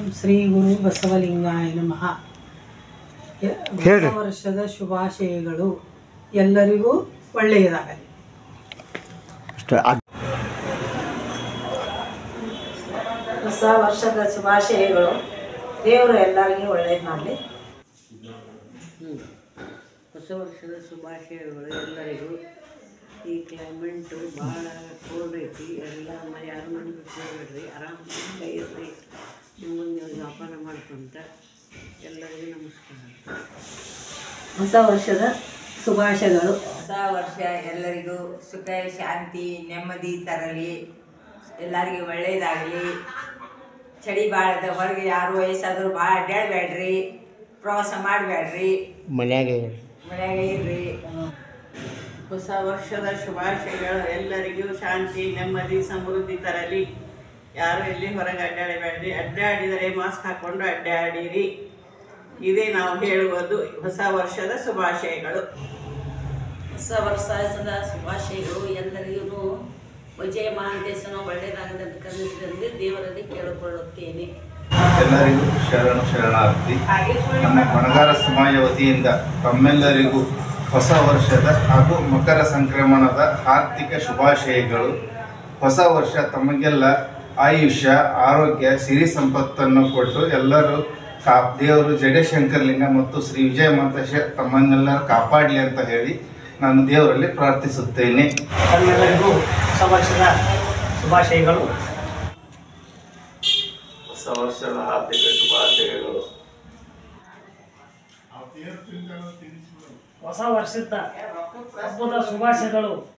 ಶ್ರೀ ಗುರು ಬಸವಲಿಂಗಾಯ ನಮಃ ಯ- ಹೊಸ ಹೇಳ್ರಿ. ವರ್ಷದ ಶುಭಾಶಯಗಳು ಎಲ್ಲರಿಗೂ ಒಳ್ಳೆಯದಾಗಲಿ ಅಷ್ಟೇ ಅದ್- ಹೊಸ ವರ್ಷದ ಶುಭಾಶಯಗಳು ದೇವರು ಎಲ್ಲರಿಗೂ ಒಳ್ಳೇದು ಮಾಡಲಿ ಹೊಸ ವರ್ಷದ ಶುಭಾಶಯಗಳು ಎಲ್ಲರಿಗೂ ಈ ಕ್ಲೈಮೇಟು ಭಾಳ ಕೋಲ್ಡ್ ಐತಿ ಎಲ್ಲ ಮ- ಯಾರು ಮನೆ ಬಿಟ್ಟು ಹೋಗ್ಬೇಡ್ರಿ ಆರಾಮಾಗಿ ಇರ್ರಿ ನಿಮ್ಮನ್ನು ನೀವು ವ್ಯಾಪಾರ ಮಾಡ್ಕೊಂತ ಎಲ್ಲರಿಗೂ ನಮಸ್ಕಾರ ಹೊಸ ವರ್ಷದ ಶುಭಾಶಯಗಳು ಹೊಸ ವರ್ಷ ಎಲ್ಲರಿಗೂ ಸುಖ ಶಾಂತಿ ನೆಮ್ಮದಿ ತರಲಿ ಎಲ್ಲರಿಗೂ ಒಳ್ಳೇದಾಗಲಿ ಚಳಿ ಭಾಳ ಹೊರಗೆ ಯಾರು ವಯಸ್ಸಾದ್ರು ಭಾಳ ಅಡ್ಡಾಡಬೇಡ್ರಿ ಪ್ರವಾಸ ಮಾಡಬೇಡ್ರಿ ಮನ್ಯಾಗೆ ಮನ್ಯಾಗ ಇರ್ರಿ ಹೊಸ ವರ್ಷದ ಶುಭಾಶಯಗಳು ಎಲ್ಲರಿಗೂ ಶಾಂತಿ ನೆಮ್ಮದಿ ಸಮೃದ್ಧಿ ತರಲಿ ಯಾರು ಎಲ್ಲಿ ಹೊರಗೆ ಅಡ್ಡಾಡಬೇಡ್ರಿ ಅಡ್ಡಾಡಿದರೆ ಮಾಸ್ಕ್ ಹಾಕ್ಕೊಂಡು ಅಡ್ಡಾಡಿರಿ ಇದೇ ನಾವು ಹೇಳುವುದು ಹೊಸ ವರ್ಷದ ಶುಭಾಶಯಗಳು ಹೊಸ ವರ್ಷದ ಶುಭಾಶಯಗಳು ಎಲ್ಲರಿಗೂ ವಿಜಯ ಮಹಾಂತೇಶನ ಒಳ್ಳೆಯದಾಗಲಿ ಅಂತ ಕರೆಸಿದಲ್ಲಿ ದೇವರಲ್ಲಿ ಕೇಳಿಕೊಳ್ಳುತ್ತೇನೆ ಎಲ್ಲರಿಗೂ ಶರಣ ಶರಣಾರ್ಥಿ ನಮ್ಮ ಬಣಗಾರ ಸಮಾಜ ವತಿಯಿಂದ ತಮ್ಮೆಲ್ಲರಿಗೂ ಹೊಸ ವರ್ಷದ ಹಾಗೂ ಮಕರ ಸಂಕ್ರಮಣದ ಆರ್ಥಿಕ ಶುಭಾಶಯಗಳು ಹೊಸ ವರ್ಷ ತಮಗೆಲ್ಲ ಆಯುಷ್ಯ ಆರೋಗ್ಯ ಸಿರಿ ಸಂಪತ್ತನ್ನು ಕೊಟ್ಟು ಎಲ್ಲರೂ ಕಾ ದೇವರು ಜಡೇಶಂಕರ್ಲಿಂಗ ಮತ್ತು ಶ್ರೀ ವಿಜಯ ಮಾತೇಶ ತಮ್ಮನ್ನೆಲ್ಲರೂ ಕಾಪಾಡಲಿ ಅಂತ ಹೇಳಿ ನಾನು ದೇವರಲ್ಲಿ ಪ್ರಾರ್ಥಿಸುತ್ತೇನೆ ತಮ್ಮೆಲ್ಲರಿಗೂ ಹೊಸ ವರ್ಷದ ಶುಭಾಶಯಗಳು ಹೊಸ ವರ್ಷದ ಆರ್ಥಿಕ ಶುಭಾಶಯಗಳು ಹೊಸ ವರ್ಷದ ಹಬ್ಬದ ಶುಭಾಶಯಗಳು